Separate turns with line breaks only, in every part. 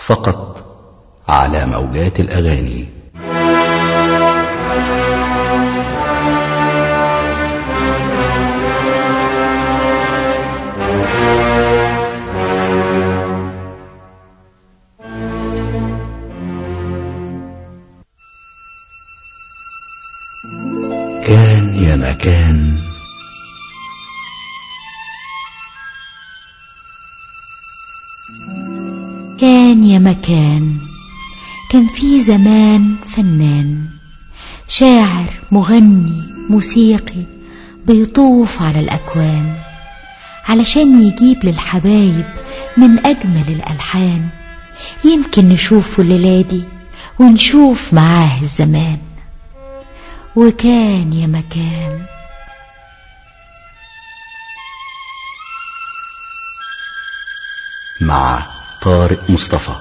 فقط على موجات الأغاني كان يا مكان
كان يا مكان كان في زمان فنان شاعر مغني موسيقي بيطوف على الأكوان علشان يجيب للحبايب من أجمل الألحان يمكن نشوفه الليلة دي ونشوف معاه الزمان وكان يا مكان
مع طارق مصطفى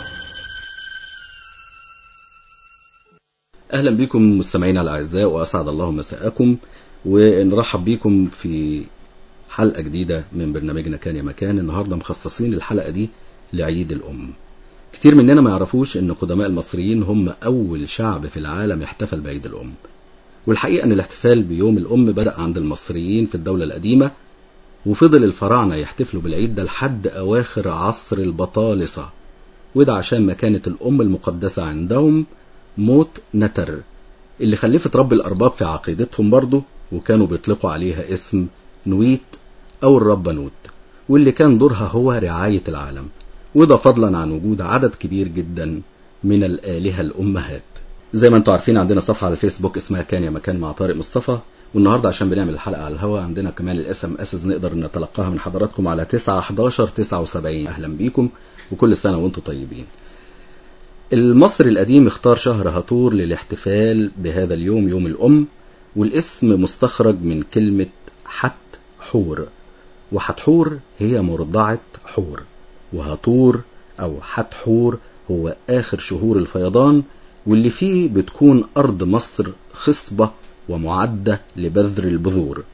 اهلا بكم مستمعينا الاعزاء واسعد الله مساءكم ونرحب بكم في حلقه جديده من برنامجنا كان يا مكان النهارده مخصصين الحلقه دي لعيد الام كتير مننا ما يعرفوش ان قدماء المصريين هم اول شعب في العالم يحتفل بعيد الام والحقيقه ان الاحتفال بيوم الام بدا عند المصريين في الدوله القديمه وفضل الفراعنه يحتفلوا بالعيد ده لحد اواخر عصر البطالسه وده عشان مكانه الام المقدسه عندهم موت نتر اللي خلفت رب الأرباب في عقيدتهم برضه وكانوا بيطلقوا عليها اسم نويت أو الربانوت واللي كان دورها هو رعاية العالم وده فضلا عن وجود عدد كبير جدا من الآلهة الأمهات زي ما انتم عارفين عندنا صفحة على الفيسبوك اسمها كان يا مكان مع طارق مصطفى والنهارده عشان بنعمل الحلقة على الهواء عندنا كمان الاس ام اس نقدر نتلقاها من حضراتكم على 9 11 79 اهلا بيكم وكل سنة وانتم طيبين المصري القديم اختار شهر هطور للاحتفال بهذا اليوم يوم الأم والاسم مستخرج من كلمة حت حور وحتحور هي مرضعة حور وهطور أو حتحور هو آخر شهور الفيضان واللي فيه بتكون أرض مصر خصبة ومعدة لبذر البذور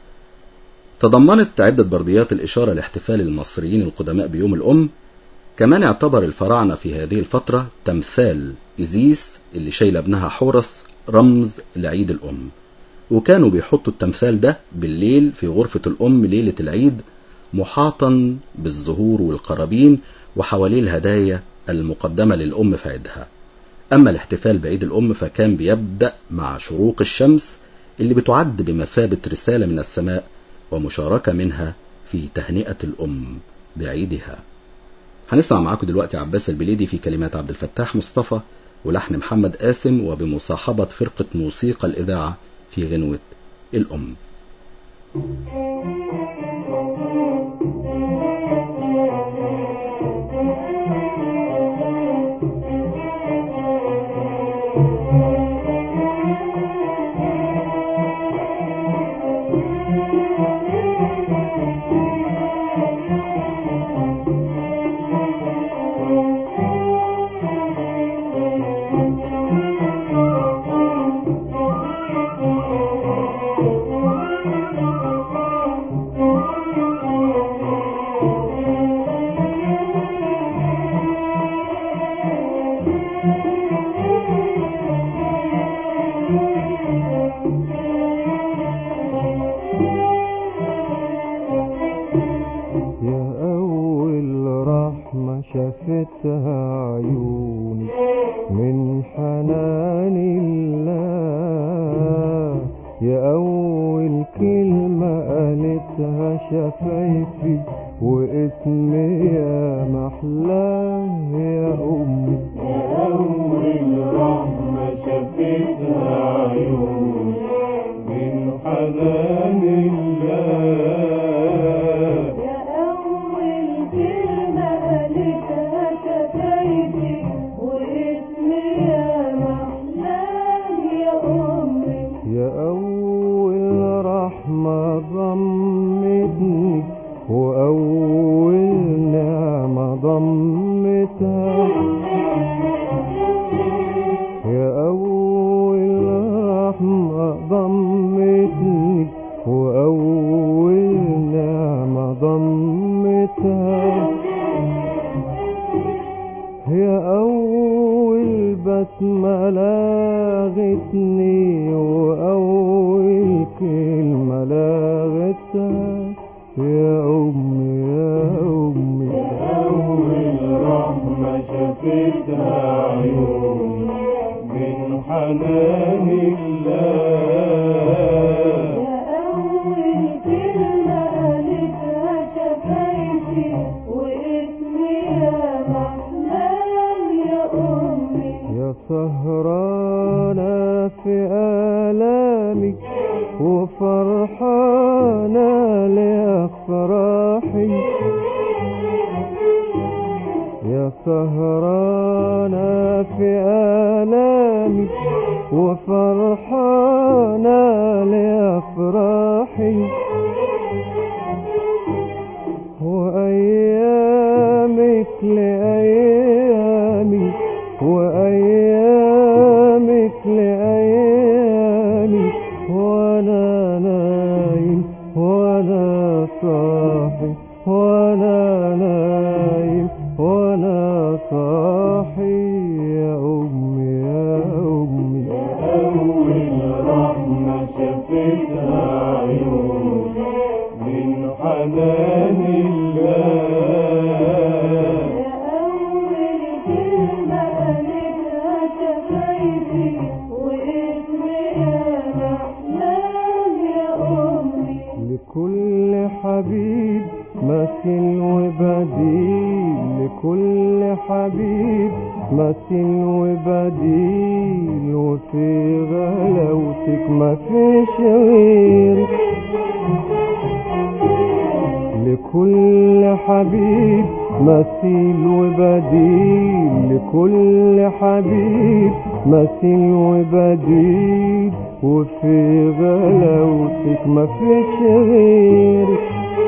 تضمنت عدة برديات الإشارة لاحتفال المصريين القدماء بيوم الأم كمان اعتبر الفراعنة في هذه الفترة تمثال إزيس اللي شايلة ابنها حورس رمز لعيد الأم وكانوا بيحطوا التمثال ده بالليل في غرفة الأم ليلة العيد محاطا بالزهور والقرابين وحواليه الهدايا المقدمة للأم في عيدها أما الاحتفال بعيد الأم فكان بيبدأ مع شروق الشمس اللي بتعد بمثابة رسالة من السماء ومشاركة منها في تهنئة الأم بعيدها هنسمع معاكم دلوقتي عباس البليدي في كلمات عبد الفتاح مصطفى ولحن محمد قاسم وبمصاحبة فرقة موسيقى الإذاعة في غنوة الأم
شافتها عيوني من حنان الله يا أول كلمة قالتها شفايفي واسمي يا محلاه يا أمي
يا أول رحمة شافتها عيوني من حنان الله
يا أول كلمة قالتها شفايفي واسمي يا محلاه يا أمي
يا أول رحمة ضمتني وأول نعمة ضمتني أول بسملة غتني وأول كلمة لغتها يا أمي يا أمي
أول رحمة شافتها عيوني من حنان الله
يا أول كلمة قالتها شفايفي واسمي يا محلام يا أمي
يا سهرانة في آلامي وفرحانة لأفراحي يا سهرانة في آلامي وفرحانة لأفراحي وأيامك لأيامي وأيامك لأيامي وأنا نايم وأنا صاحي وأنا نايم وأنا صاحي يا أمي يا أمي
أول رحمة شافتها عيوني من حنان الله
يا أول كلمة قالتها شفايفي واسمي يا محلام يا أمي
لكل حبيب مثل وبديل لكل حبيب مثل وبديل وفي غلاوتك ما فيش غيرك لكل حبيب مثيل وبديل لكل حبيب مثيل وبديل وفي غلاوتك ما فيش غيرك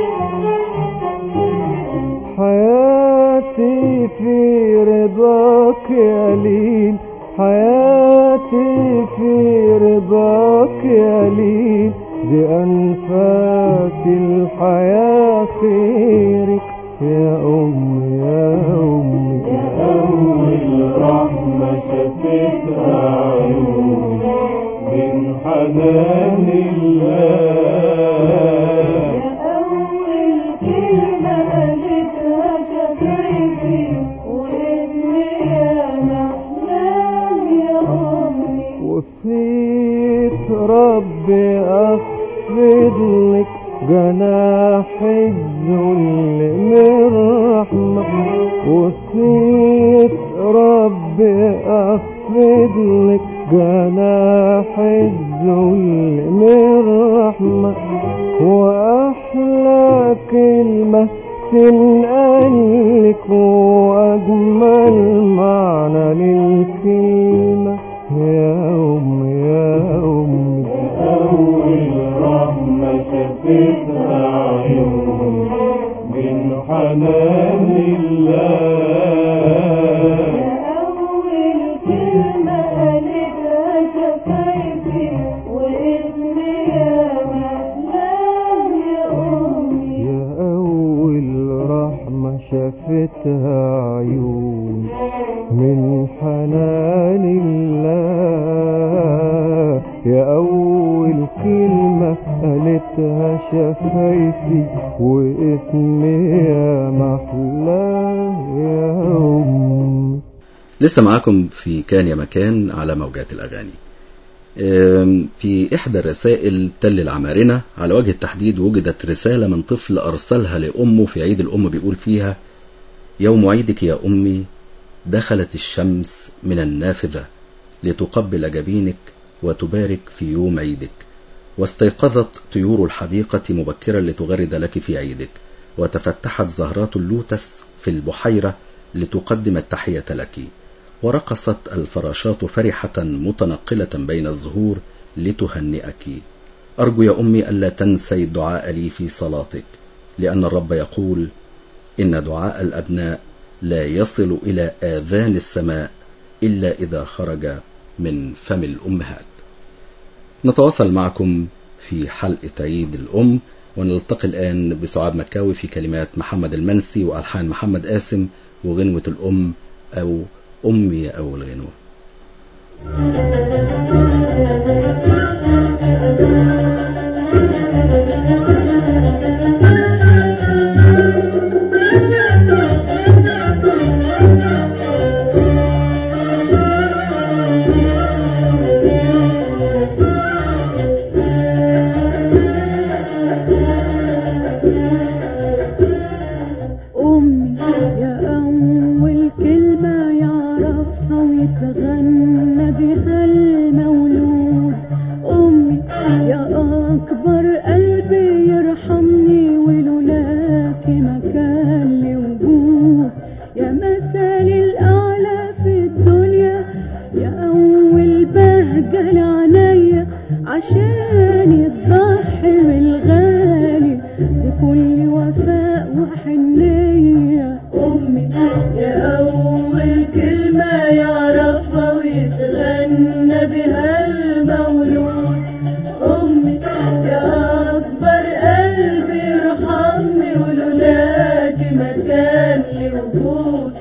حياتي في رضاك يا ليل حياتي في رضاك يا ليل بأنفاس الحياة خيرك يا أمي يا أمي
أول رحمة شافتها عيوني من حنان الله
يا أول كلمة قالتها شفايفي واسمي يا محلام يا أمي
وصيت ربي أخفض لك جناح الذل من رحمة وصيت ربي أخفض لك جناح الذل من رحمة وأحلى كلمة تنقلك وأجمل معنى للكلمة يا أمي يا أمي
أول رحمة شافتها عيوني من حنان الله
يا أول كلمة قالتها شفايفي واسمي يا محلام يا أمي
يا أول رحمة شافتها عيون من حنان الله يا أول كلمة قالتها شفايفي واسمي يا محلاه يا أمي
لسه معاكم في كان يا مكان على موجات الأغاني أم، في إحدى الرسائل تل العمارنة على وجه التحديد وجدت رسالة من طفل أرسلها لأمه في عيد الأم بيقول فيها يوم عيدك يا أمي دخلت الشمس من النافذة لتقبل جبينك وتبارك في يوم عيدك واستيقظت طيور الحديقة مبكرا لتغرد لك في عيدك وتفتحت زهرات اللوتس في البحيرة لتقدم التحية لك ورقصت الفراشات فرحة متنقلة بين الزهور لتهنئك أرجو يا أمي ألا تنسي الدعاء لي في صلاتك لأن الرب يقول إن دعاء الأبناء لا يصل إلى آذان السماء إلا إذا خرج من فم الأمهات نتواصل معكم في حلقة عيد الأم ونلتقي الآن بسعاد مكاوي في كلمات محمد المنسي وألحان محمد قاسم وغنوة الأم أو أمي يا أول غنوة
أمي يا أول كلمة يعرفها ويتغنى بها المولود أمي يا أكبر قلبي يرحمني ولولاك ما كان لي وجود يا مثالي الأعلى في الدنيا يا أول بهجة لعنيا عشان تضحي بالغالي بكل وفاء وحنية أمي يا أول كلمة يعرفها ويتغنى بها المولود أمي يا أكبر قلبي يرحمني ولولاك ما كان لي وجود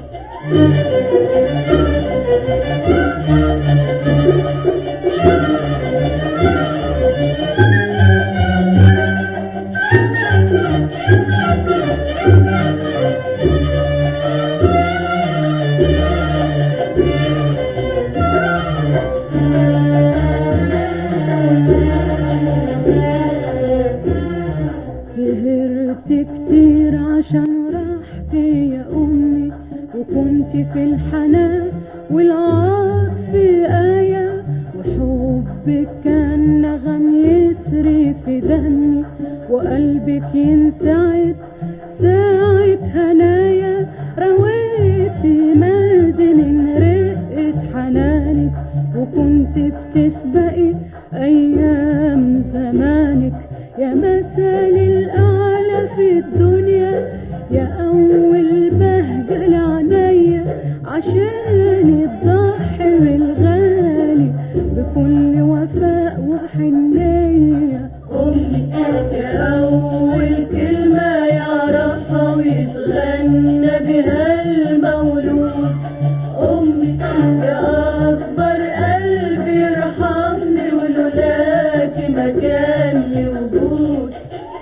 سهرت كتير عشان راحتي يا أمي وكنت في الحنان والعطف آية وحبك كان نغم يسري في دمي وقلبك ينسعد ساعة هنايا رويتي مادي من رقة حنانك وكنت بتسبقي أيام زمانك يا مثالي الأعلى في الدنيا يا أول بهجة لعنيا عشان تضحي بالغالي بكل وفاء وحنية أمي يا أول كلمة يعرفها ويتغنى بها المولود أمي يا أكبر قلبي يرحمني ولولاك ما كان لي وجود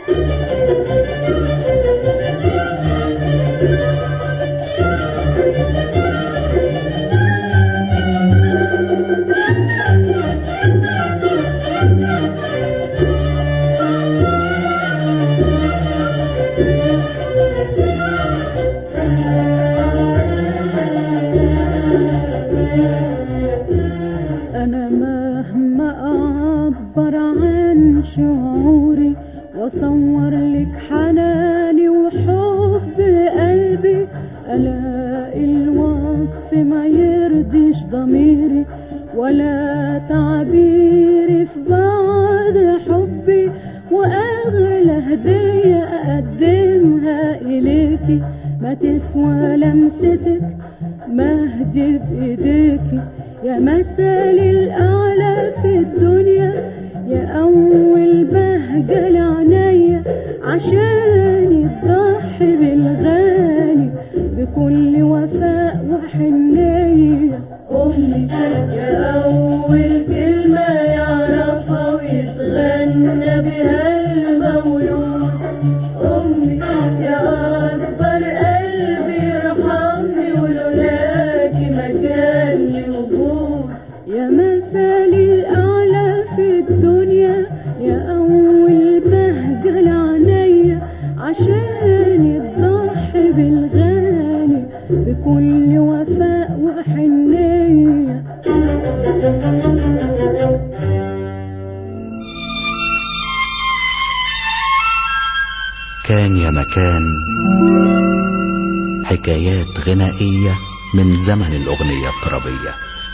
أنا مهما أعبر عن شعوري وأصور لك حناني وحب قلبي ألاقي الوصف ما يرضيش ضميري ولا تعبيري في بعض حبي وأغلى هدية أقدمها إليكي ما تسوى لمستك مهدي بإيديكي يا مثالي الأعلى في الدنيا يا أول بهجة لعنيا عشان تضحي بالغالي بكل وفاء وحنية أمي يا أول كلمة يعرفها ويتغنى بها المولود أمي يا أكبر قلبي يرحمني ولولاك ما كان لي وجود يا مثالي الأعلى في الدنيا يا أول بهجة لعنيا عشان تضحي بالغالي بكل وفاء وحنية
كان يا مكان حكايات غنائية من زمن الأغنية الطربية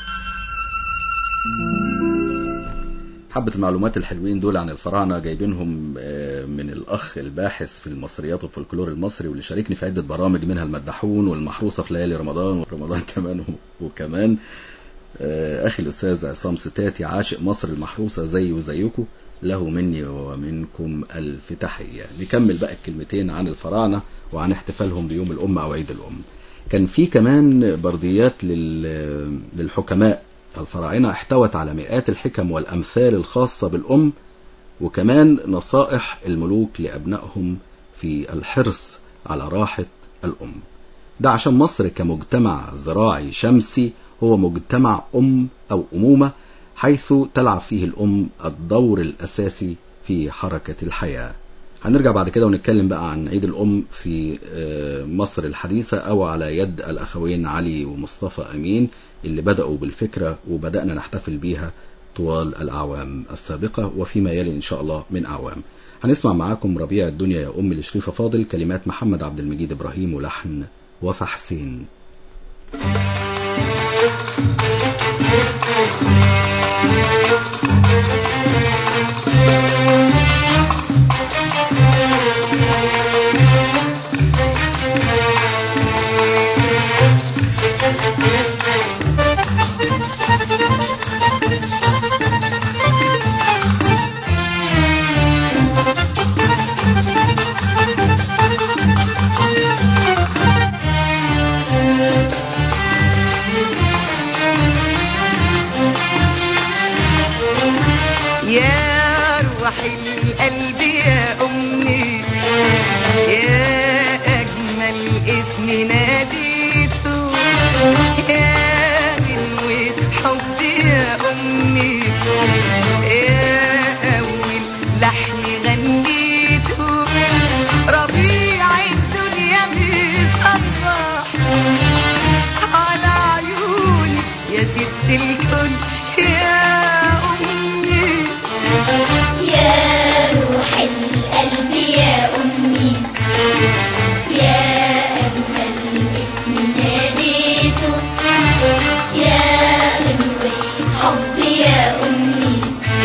حبة المعلومات الحلوين دول عن الفراعنة جايبينهم آه، من الأخ الباحث في المصريات والفولكلور المصري واللي شاركني في عدة برامج منها المدحون والمحروسة في ليالي رمضان ورمضان كمان و- وكمان آه، أخي الأستاذ عصام ستاتي عاشق مصر المحروسة زي وزيكم له مني ومنكم ألف تحية نكمل بقى الكلمتين عن الفراعنة وعن احتفالهم بيوم الأم أو عيد الأم كان في كمان برديات لل- للحكماء الفراعنة احتوت على مئات الحكم والأمثال الخاصة بالأم وكمان نصائح الملوك لأبنائهم في الحرص على راحة الأم ده عشان مصر كمجتمع زراعي شمسي هو مجتمع أم أو أمومة حيث تلعب فيه الأم الدور الأساسي في حركة الحياة هنرجع بعد كده ونتكلم بقى عن عيد الأم في آه، مصر الحديثة أو على يد الأخوين علي ومصطفى أمين اللي بدأوا بالفكرة وبدأنا نحتفل بيها طوال الأعوام السابقة وفيما يلي إن شاء الله من أعوام هنسمع معاكم ربيع الدنيا يا أم لشريفة فاضل كلمات محمد عبد المجيد إبراهيم ولحن وفا حسين
يا روح القلب يا أمي يا أجمل اسم ناديته يا غنوة حبي يا أمي يا أول لحن غنيته ربيع الدنيا بيصبح على عيوني يا ست الكل يا أمي
يا روح القلب يا أمي يا أجمل اسم ناديته يا غنوة حب يا أمي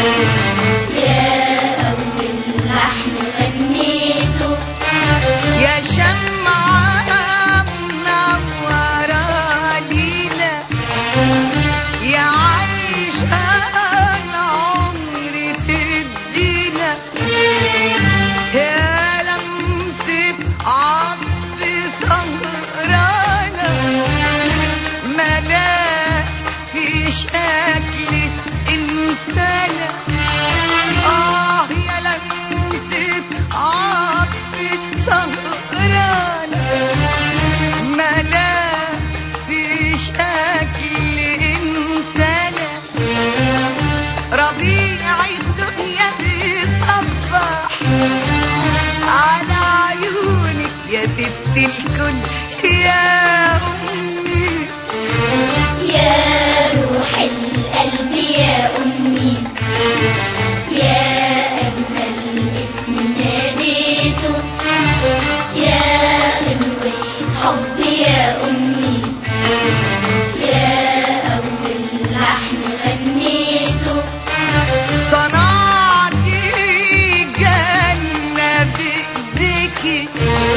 يا أول لحن غنيته
يا شمعة منورة لينا يا عايشة العمر في الدينا يا لمسة عطف سهرانة ملا في شكل إنسانة آه يا لمسة عطف سهرانة ملا في شكل إنسانة ربيع الدنيا بيصبح على عيونك يا ست الكل يا أمي
يا روح القلب يا أمي يا أجمل اسم ناديته يا غنوة حب يا أمي يا أول لحن غنيته
صنعتي جنة بإيديكي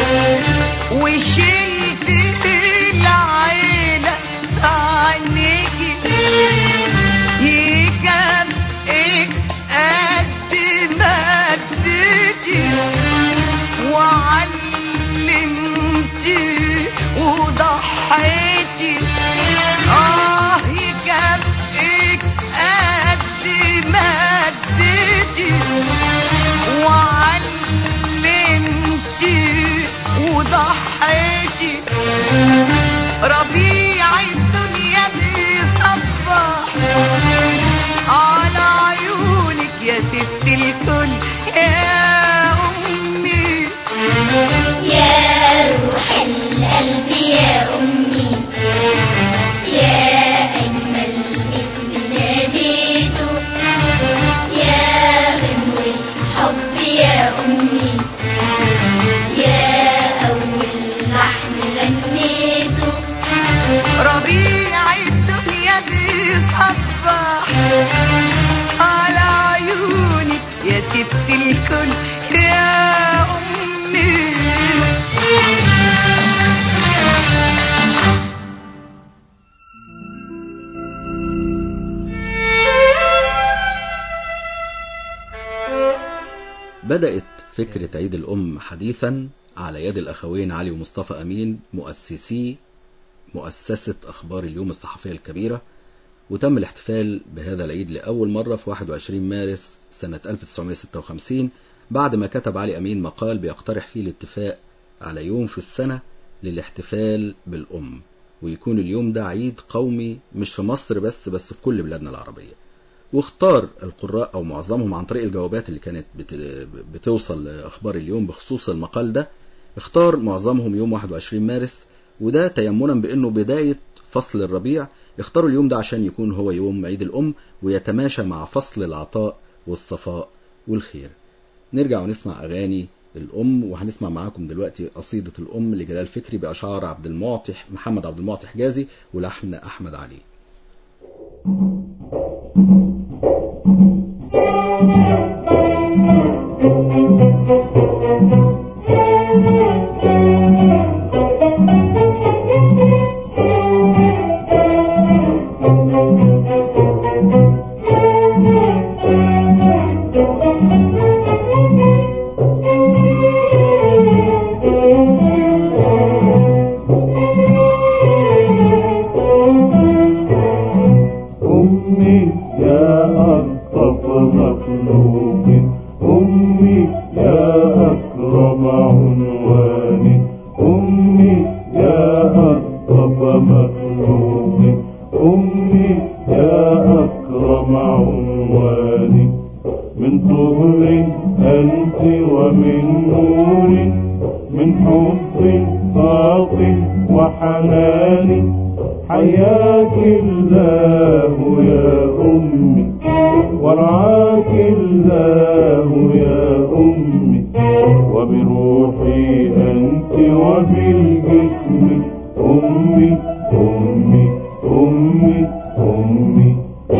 وشلت العيلة في عينيكي يكافئك قد ما اديتي وعلمتي وضحيتي اه يكافئك قد ما اديتي وعلمتي وضحيتي ربيع الدنيا بيصبح على عيونك يا ست الكل يا أمي
يا روح القلب يا أمي يا أجمل اسم ناديته يا غنوة حب يا أمي يا أول لحن غنيته
ربيع الدنيا بيصبح على عيونك يا ست الكل يا أمي
بدأت فكرة عيد الأم حديثا على يد الأخوين علي ومصطفى أمين مؤسسي مؤسسة أخبار اليوم الصحفية الكبيرة وتم الاحتفال بهذا العيد لأول مرة في 21 مارس سنة 1956 بعد ما كتب علي أمين مقال بيقترح فيه الاتفاق على يوم في السنة للاحتفال بالأم ويكون اليوم ده عيد قومي مش في مصر بس بس في كل بلادنا العربية واختار القراء أو معظمهم عن طريق الجوابات اللي كانت بت- بتوصل لأخبار اليوم بخصوص المقال ده اختار معظمهم يوم 21 مارس وده تيمنا بأنه بداية فصل الربيع اختاروا اليوم ده عشان يكون هو يوم عيد الأم ويتماشى مع فصل العطاء والصفاء والخير نرجع ونسمع أغاني الأم وهنسمع معاكم دلوقتي قصيدة الأم لجلال فكري بأشعار عبد المعطي محمد عبد المعطي حجازي ولحن أحمد علي
أمي يا ألطف مخلوق أمي يا أكرم عنوان أمي يا ألطف مخلوق أمي يا أكرم عنوان من طهر أنت ومن نور من حب صاف وحنان حياك الله يا أمي ورعاك الله يا أمي وبروحي أنت وبالجسم أمي أمي أمي أمي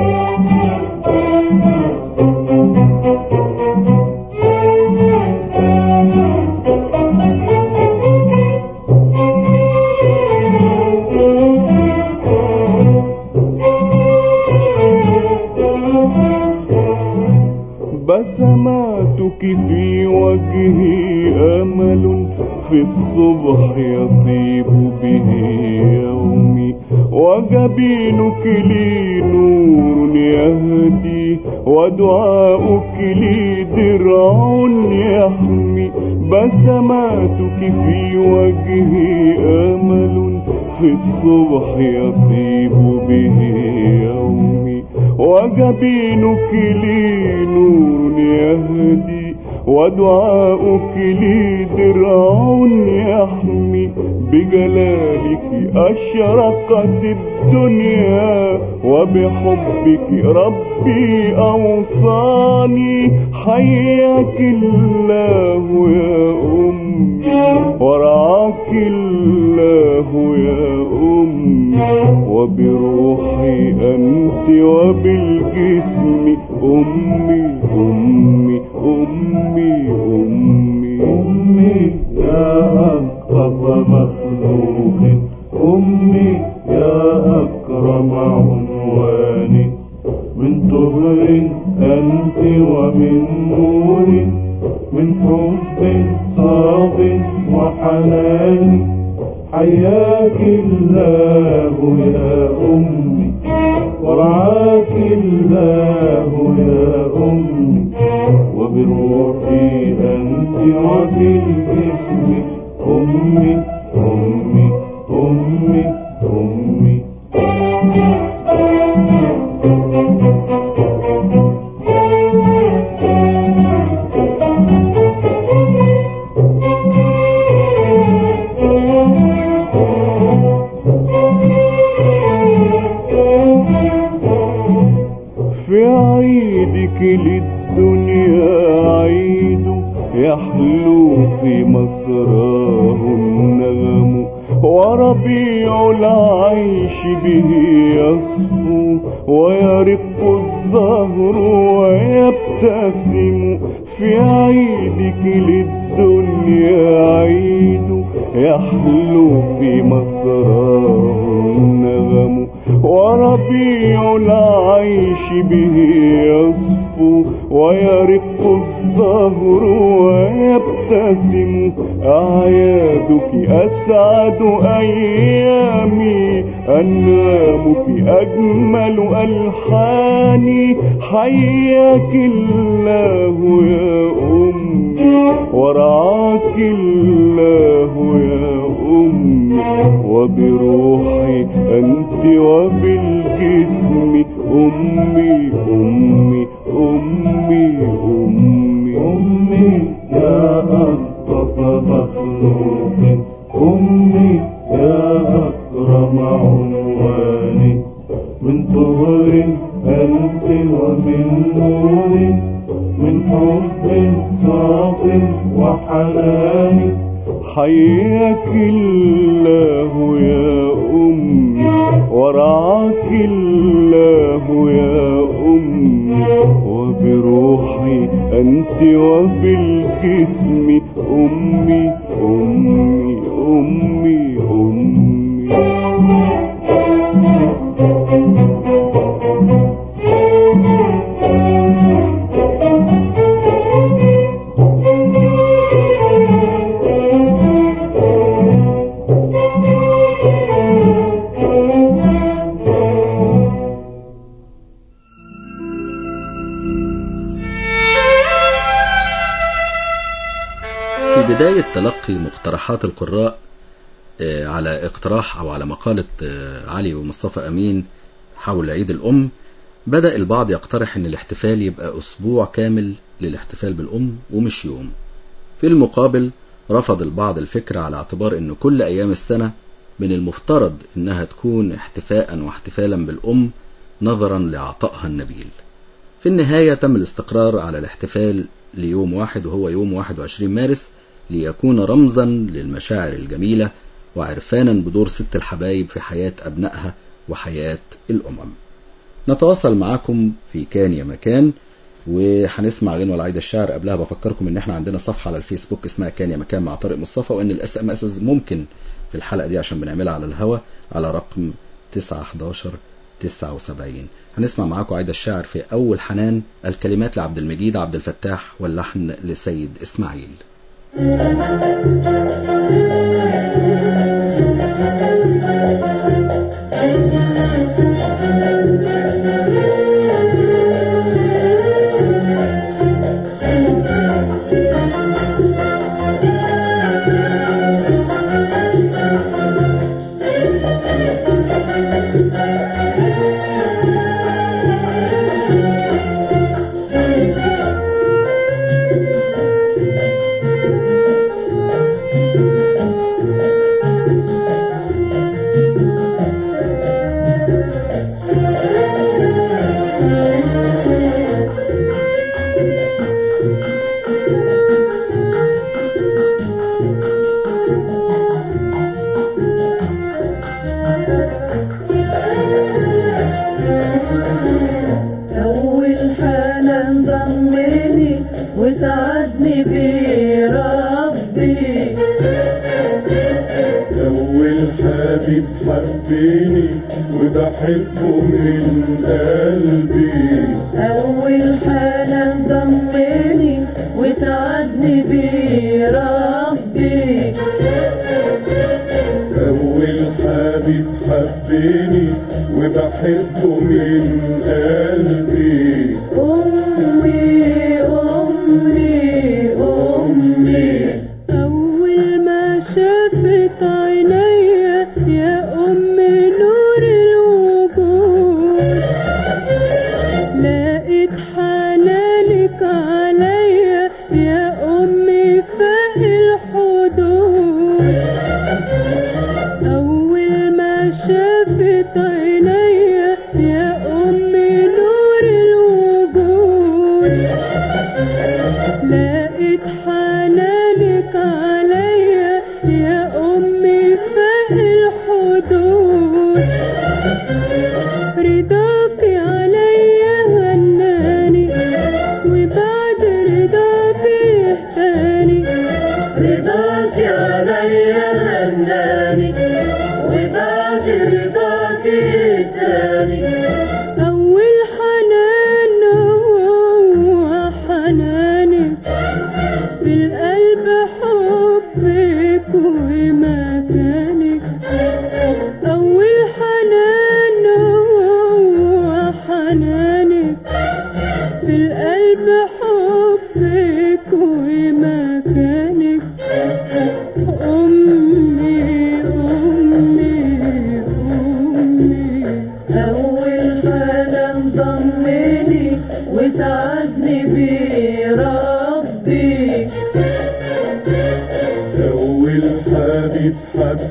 بسماتك في وجهي أمل في الصبح يطيب به يومي وجبينك لي نور يهدي ودعاؤك لي درع يحمي بسماتك في وجهي أمل في الصبح يطيب به يومي وجبينك لي نور يهدي ودعاؤك لي درع يحمي بجلالك أشرقت الدنيا وبحبك ربي أوصاني حياك الله يا أمي ورعاك الله يا أمي وبروحي أنت وبالجسم أمي أمي أمي أمي أمي يا ألطف مخلوق أمي يا أكرم عنوان من طهر أنت ومن نور من حب صاف وحنان حياك الله يا أمي ورعاك الله يا أمي وبروحي أنت وبالجسم أمي أمي أمي أمي في عيدك للدنيا عيد يحلو في مسراه النغم وربيع العيش به يصفو ويرق الزهر ويبتسم في عيدك للدنيا عيد يحلو في مسراه النغم وربيع ربيع العيش به يصفو ويرق الزهر ويبتسم أعيادك أسعد أيامي أنامك أجمل ألحاني حياك الله يا أمي ورعاك الله يا أمي وبروحي أنت وبالجسم أمي أمي أمي أمي أمي يا ألطف مخلوق أمي يا أكرم عنواني من طهر أنت ومن نور من حب صاف وحنان حياك الله يا أمي ورعاك الله يا أمي وبروحي أنت وبالجسم أمي أمي أمي أمي
في بداية تلقي مقترحات القراء آه، على اقتراح أو على مقالة آه، علي ومصطفى أمين حول عيد الأم بدأ البعض يقترح أن الاحتفال يبقى أسبوع كامل للاحتفال بالأم ومش يوم في المقابل رفض البعض الفكرة على اعتبار أن كل أيام السنة من المفترض أنها تكون احتفاء واحتفالا بالأم نظرا لعطائها النبيل في النهاية تم الاستقرار على الاحتفال ليوم واحد وهو يوم 21 مارس ليكون رمزا للمشاعر الجميلة وعرفانا بدور ست الحبايب في حياة أبنائها وحياة الأمم نتواصل معاكم في كان يا مكان وهنسمع غنوة العيد الشعر قبلها بفكركم ان احنا عندنا صفحة على الفيسبوك اسمها كان يا مكان مع طارق مصطفى وان الاس ام اس ممكن في الحلقة دي عشان بنعملها على الهوا على رقم 911 79 هنسمع معاكم عيد الشعر في أول حنان الكلمات لعبد المجيد عبد الفتاح واللحن لسيد إسماعيل
أول حالة انضمني وسعدني بيه ربي
أول حبيب حبيني وبحبه من قلبي
أول حالة انضمني وسعدني بيه ربي
أول حبيب حبيني وبحبه من قلبي
أمي أمي أمي أول ما شافت عينيا يا أم نور الوجود لقيت حنانك عليا يا أمي فاق الحدود أول ما شافت عينيا يا أمي نور الوجود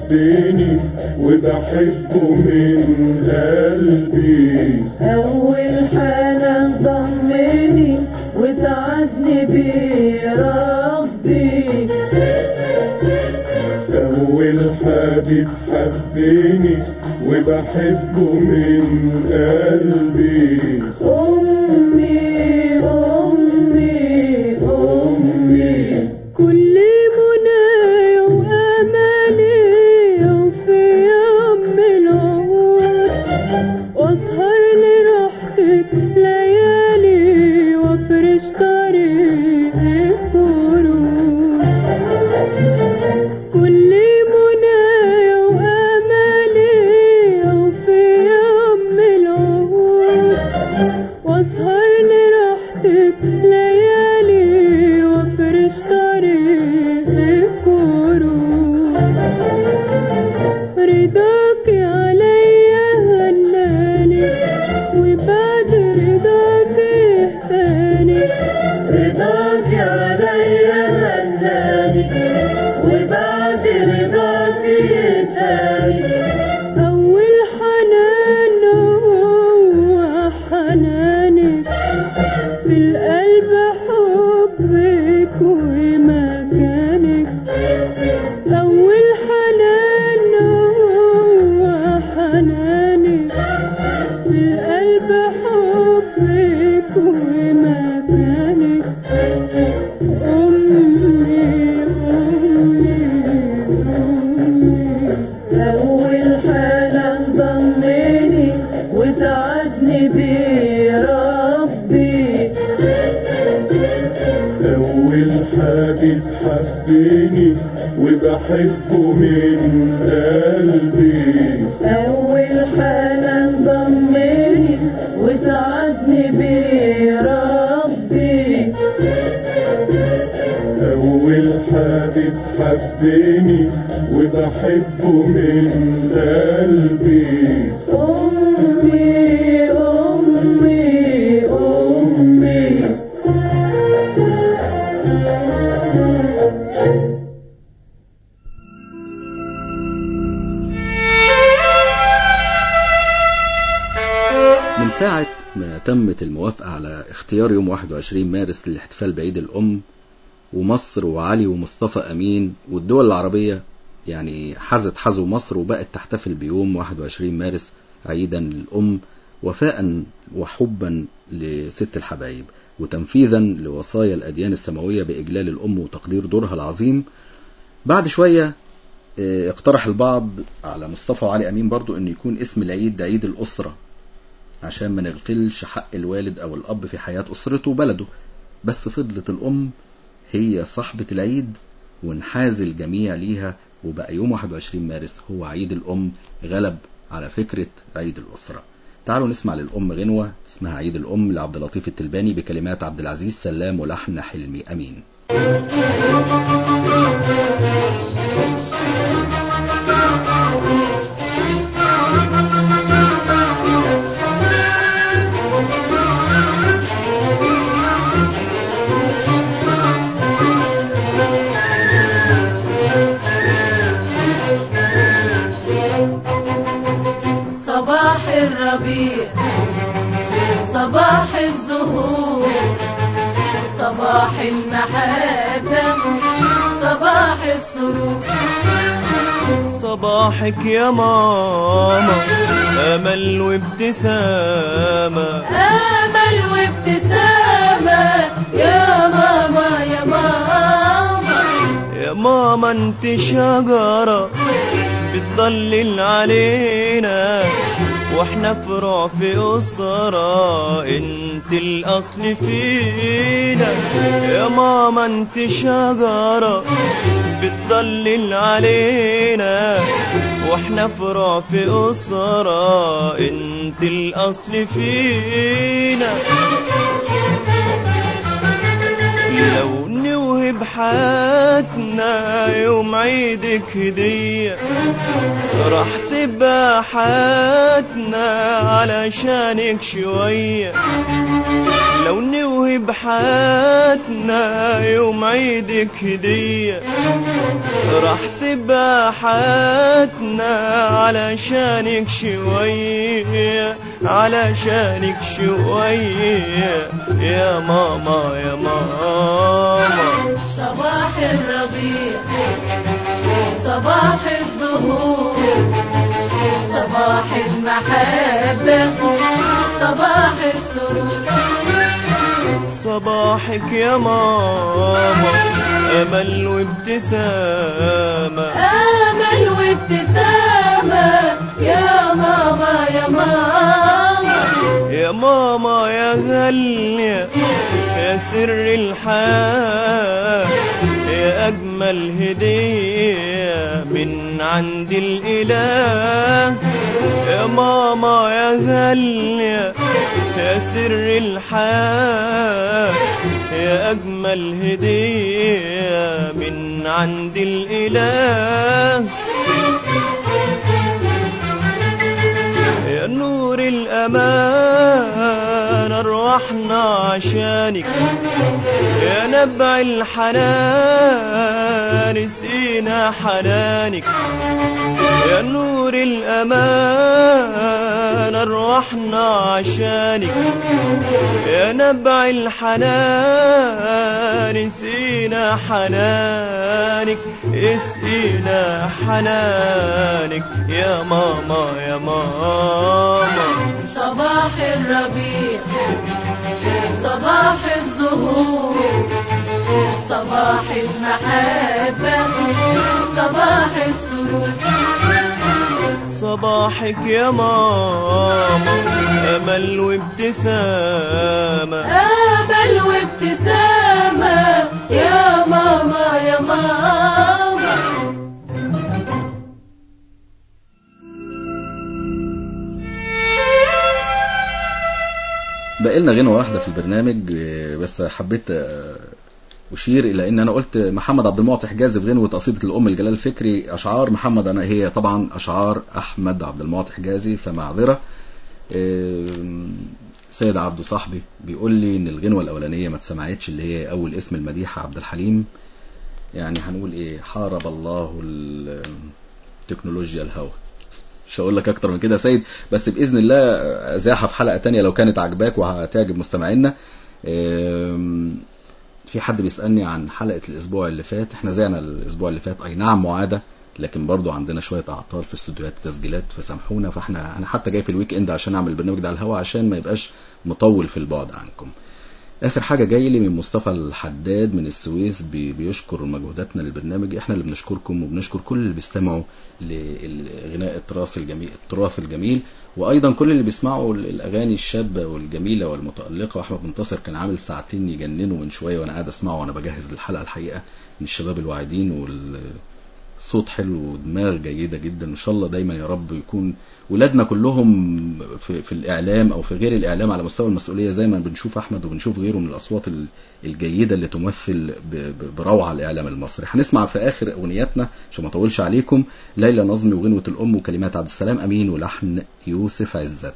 حبني وبحبه من قلبي
أول حاجة ضمني وسعدني بيه ربي
أول حبيب حبني وبحبه من قلبي
أمي أمي أمي كل منايا وأماني وفي يوم العهود وأسهر لراحتك ليالي وأفرش طريقك ورود كل منايا وأمالي وفي يوم العهود وأسهر لراحتك ليالي وأفرش طريقك ورود رضاك عليا هناني وبعد رضاك اهتاني رضاك عليا هناني وبعد رضاك اهتاني أول حنان هو حنانك في القلب حبك ومكانك أول حنان هو حنانك في القلب حبك ومكانك أمي أمي أمي أول حاجة انضمني وسعدني بيه ربي
أول حبيب حبني وبحبه من قلبي
أول حاجة انضمني وسعدني بيه ربي
أول حبيب حبني وبحبه من قلبي
أمي أمي أمي
من ساعة ما تمت الموافقة على اختيار يوم 21 مارس للاحتفال بعيد الأم ومصر وعلي ومصطفى أمين والدول العربية يعني حزت حزو مصر وبقت تحتفل بيوم 21 مارس عيدا للأم وفاء وحبا لست الحبايب وتنفيذا لوصايا الأديان السماوية بإجلال الأم وتقدير دورها العظيم بعد شوية اه، اقترح البعض على مصطفى وعلي أمين برضو أن يكون اسم العيد ده عيد الأسرة عشان ما نغفلش حق الوالد أو الأب في حياة أسرته وبلده بس فضلت الأم هي صاحبة العيد ونحاز الجميع ليها وبقى يوم 21 مارس هو عيد الأم غلب على فكرة عيد الأسرة تعالوا نسمع للأم غنوة اسمها عيد الأم لعبد اللطيف التلباني بكلمات عبد العزيز سلام ولحن حلمي أمين
صباح الربيع صباح الزهور صباح المحبة صباح السرور
صباحك يا ماما أمل وابتسامة
أمل وابتسامة يا ماما يا ماما
يا ماما انت شجرة بتضلل علينا واحنا فروع في أسرة انت الأصل فينا يا ماما انت شجرة بتضلل علينا واحنا فروع في أسرة انت الأصل فينا لو نوهب حياتنا يوم عيدك هدية راح تبقى حياتنا علشانك شوية لو نوهب حياتنا يوم عيدك هدية راح تبقى حياتنا علشانك شوية علشانك شوية يا ماما يا ماما
صباح الربيع صباح الزهور صباح المحبة صباح السرور
صباحك يا ماما أمل وابتسامة
آمل وابتسامة يا ماما يا ماما
يا ماما يا غالية يا سر الحياة يا أجمل هدية من عند الإله يا ماما يا غالية يا سر الحياة يا أجمل هدية من عند الإله يا نور الأمان أرواحنا عشانك يا نبع الحنان اسقينا حنانك يا نور الأمان أرواحنا عشانك يا نبع الحنان اسقينا حنانك اسقينا حنانك يا ماما يا ماما
صباح الربيع صباح الزهور صباح المحبة صباح السرور
صباحك يا ماما أمل وابتسامة
آمل وابتسامة يا ماما يا ماما
بقى لنا غنوة واحدة في البرنامج آه، بس حبيت آه، أشير إلى إن أنا قلت محمد عبد المعطي حجازي في غنوة قصيدة الأم الجلال الفكري أشعار محمد أنا هي طبعا أشعار أحمد عبد المعطي حجازي فمعذرة آم، سيد عبده صاحبي بيقول لي إن الغنوة الأولانية ما اتسمعتش اللي هي أول اسم المديحة عبد الحليم يعني هنقول إيه حارب الله ال- تكنولوجيا الهوى مش هقول لك اكتر من كده يا سيد بس باذن الله ازاحه في حلقه تانية لو كانت عجباك وهتعجب مستمعينا أم، في حد بيسالني عن حلقه الاسبوع اللي فات احنا زعنا الاسبوع اللي فات اي نعم معاده لكن برضو عندنا شويه اعطال في استوديوهات التسجيلات فسامحونا فاحنا انا حتى جاي في الويك اند عشان اعمل البرنامج ده على الهوا عشان ما يبقاش مطول في البعد عنكم اخر حاجه جاي لي من مصطفى الحداد من السويس بي- بيشكر مجهوداتنا للبرنامج احنا اللي بنشكركم وبنشكر كل اللي بيستمعوا لغناء التراث الجميل التراث الجميل وايضا كل اللي بيسمعوا الاغاني الشابه والجميله والمتالقه واحمد منتصر كان عامل ساعتين يجننوا من شويه وانا قاعد اسمعه وانا بجهز للحلقه الحقيقه من الشباب الواعدين والصوت حلو ودماغ جيده جدا ان شاء الله دايما يا رب يكون ولادنا كلهم في, في الاعلام او في غير الاعلام على مستوى المسؤوليه زي ما بنشوف احمد وبنشوف غيره من الاصوات ال- الجيده اللي تمثل ب- ب- بروعه الاعلام المصري هنسمع في اخر اغنياتنا عشان ما اطولش عليكم ليلى نظمي وغنوه الام وكلمات عبد السلام امين ولحن يوسف عزت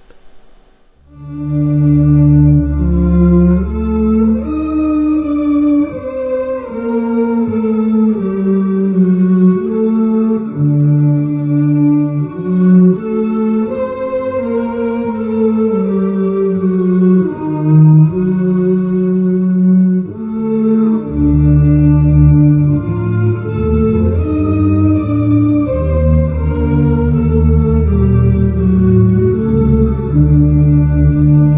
Thank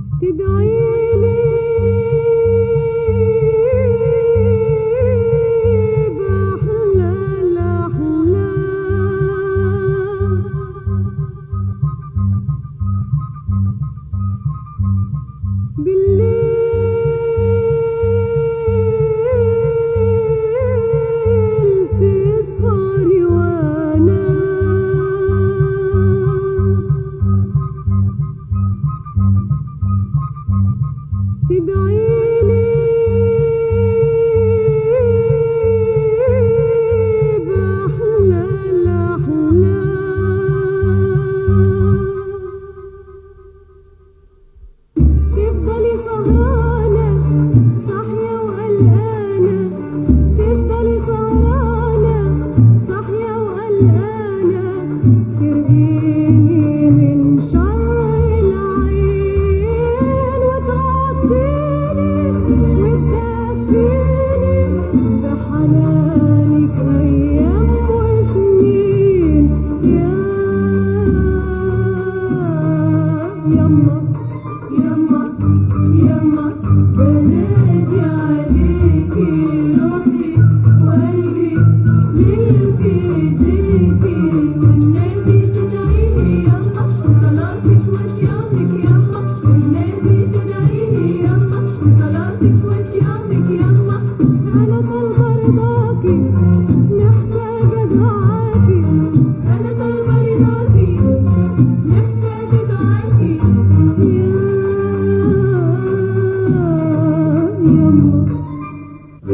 تدعيني بأحلى الأحلام بالليل تسهري وأنام تدعيني بأحلى الأحلام تفضلي سهرانة صاحية وقلقانة تفضلي سهرانة صاحية وقلقانة ترقيني من شر العين وتعطيني وتدفيني بحنانك أيام وسنين يا يما يما يما بنادي عليكي روحي وقلبي ملكي ايديكي والنبي تدعيني يما صلاتك وصيامك يما والنبي تدعيني يما صلاتك وصيامك يما انا طالبه رضاكي محتاجه دعاكي انا طالبه رضاكي محتاجه دعاكي يا يما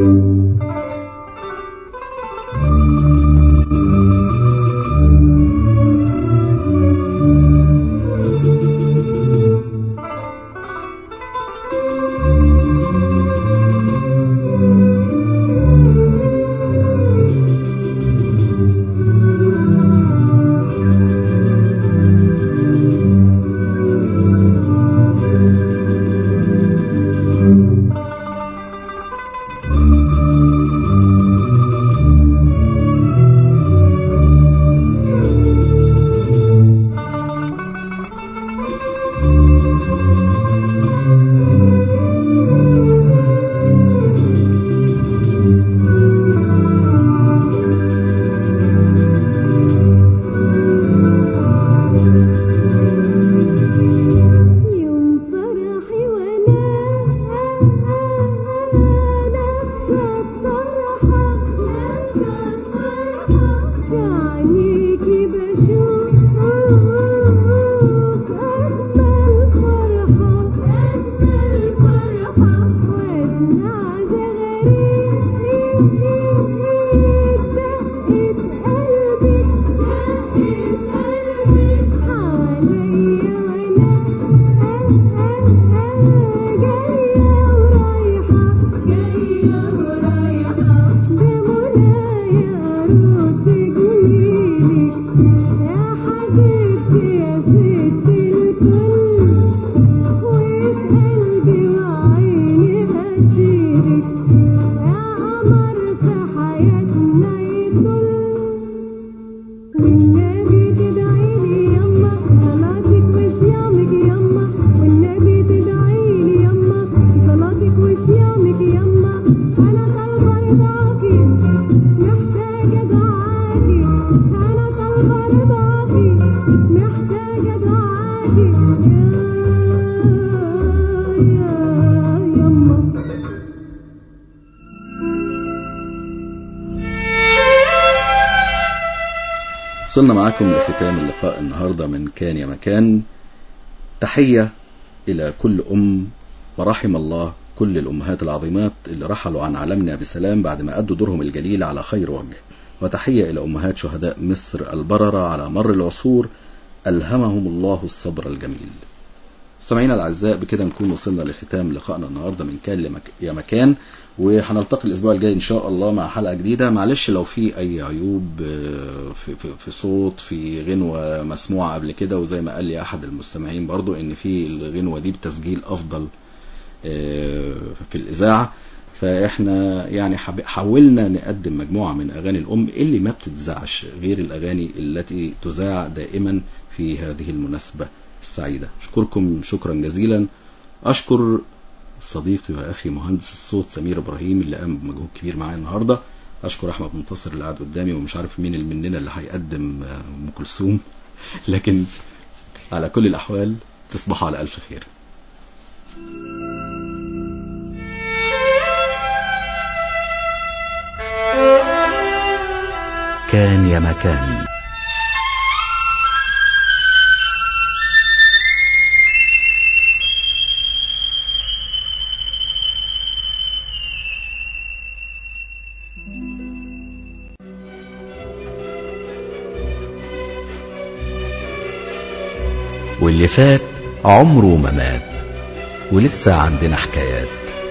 يوم فرحي وانا لابسه الطرحه في عينيكي بشوف اجمل فرحه اجمل فرحه واسمع زغاريد دقة قلبي دقة قلبي حواليا وانا جاية ورايحة جاية ورايحة بمنايا أرد جميلك يا حبيبتي يا ست الكل وفي قلبي وعيني أشيلك يا قمر في حياتنا يطل والنبي تدعيلي يما صلاتك وصيامك يما والنبي تدعيلي يما صلاتك وصيامك يما أنا طالبة رضاكي محتاجة دعاكي أنا طالبة رضاكي محتاجة دعاكي يا يا يما
وصلنا معاكم لختام اللقاء النهاردة من كان يا مكان تحية إلى كل أم ورحم الله كل الأمهات العظيمات اللي رحلوا عن عالمنا بسلام بعد ما أدوا دورهم الجليل على خير وجه وتحية إلى أمهات شهداء مصر البررة على مر العصور ألهمهم الله الصبر الجميل سامعينا الأعزاء بكده نكون وصلنا لختام لقائنا النهاردة من كان لمك... يا مكان وهنلتقي الأسبوع الجاي إن شاء الله مع حلقة جديدة معلش لو في أي عيوب آه، في, في, في صوت في غنوة مسموعة قبل كده وزي ما قال لي أحد المستمعين برضو إن في الغنوة دي بتسجيل أفضل آه، في الإذاعة فإحنا يعني حب- حاولنا نقدم مجموعة من أغاني الأم اللي ما بتتذاعش غير الأغاني التي تذاع دائما في هذه المناسبة السعيدة أشكركم شكرا جزيلا أشكر صديقي وأخي مهندس الصوت سمير إبراهيم اللي قام بمجهود كبير معايا النهاردة أشكر أحمد منتصر اللي قاعد قدامي ومش عارف مين اللي مننا اللي هيقدم آه، أم كلثوم لكن على كل الأحوال تصبحوا على ألف خير
كان يا مكان واللي فات عمره ما مات ولسه عندنا حكايات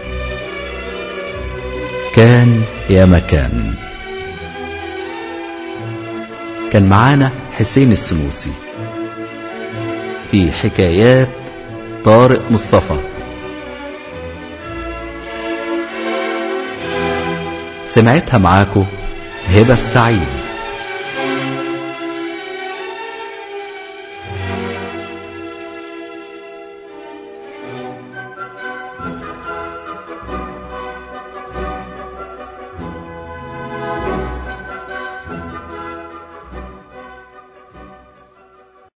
كان يا مكان كان معانا حسين السنوسي في حكايات طارق مصطفى سمعتها معاكو هبة السعيد